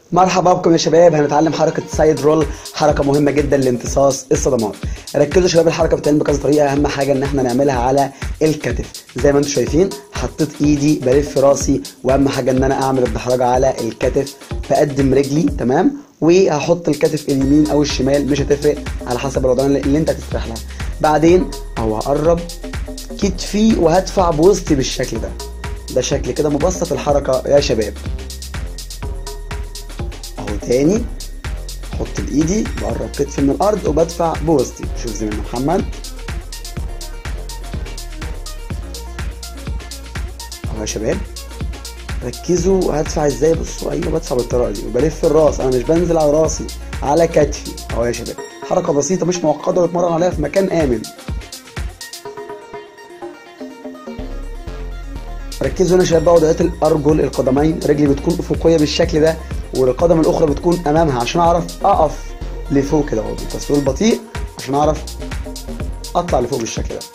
مرحبا بكم يا شباب هنتعلم حركة سايد رول حركة مهمة جدا لامتصاص الصدمات ركزوا يا شباب الحركة بتتعمل بكذا طريقة أهم حاجة إن احنا نعملها على الكتف زي ما انتم شايفين حطيت إيدي بلف راسي وأهم حاجة إن أنا أعمل الدحرجة على الكتف بقدم رجلي تمام وهحط الكتف اليمين أو الشمال مش هتفرق على حسب الوضعية اللي أنت هتستريح لها بعدين أو هقرب كتفي وهدفع بوسطي بالشكل ده ده شكل كده مبسط الحركة يا شباب اهو تاني احط بايدي بقرب كتفي من الارض وبدفع بوسطي شوف زي ما محمد اهو يا شباب ركزوا هدفع ازاي بصوا ايوه بدفع بالطريقه دي وبلف الراس انا مش بنزل على راسي على كتفي اهو يا شباب حركه بسيطه مش معقده واتمرن عليها في مكان امن ركزوا هنا يا شباب بقى وضعيات الارجل القدمين رجلي بتكون افقيه بالشكل ده والقدم الاخرى بتكون امامها عشان اعرف اقف لفوق كده اهو بالتصوير البطيء عشان اعرف اطلع لفوق بالشكل ده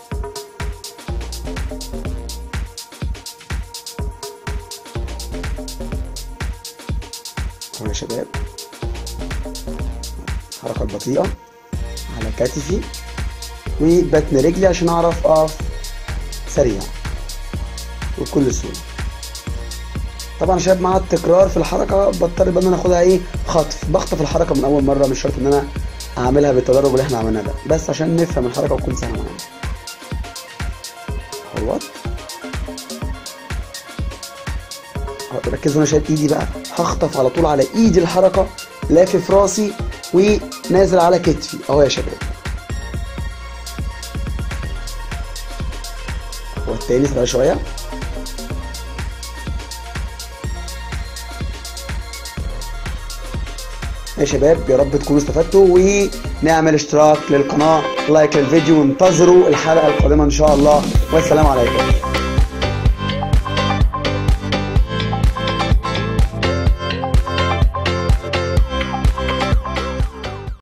اهو يا شباب الحركه البطيئه على كتفي وبتن رجلي عشان اعرف اقف سريع وبكل سهوله طبعا يا شباب مع التكرار في الحركه بضطر بقى ان انا اخدها ايه خطف بخطف الحركه من اول مره مش شرط ان انا اعملها بالتدرب اللي احنا عملناه ده بس عشان نفهم الحركه وتكون سهله معانا اهوت ركزوا انا شايل ايدي بقى هخطف على طول على ايدي الحركه لافف راسي ونازل على كتفي اهو يا شباب هو التاني سريع شويه يا شباب يا رب تكونوا استفدتوا ونعمل اشتراك للقناه لايك للفيديو وانتظروا الحلقه القادمه ان شاء الله والسلام عليكم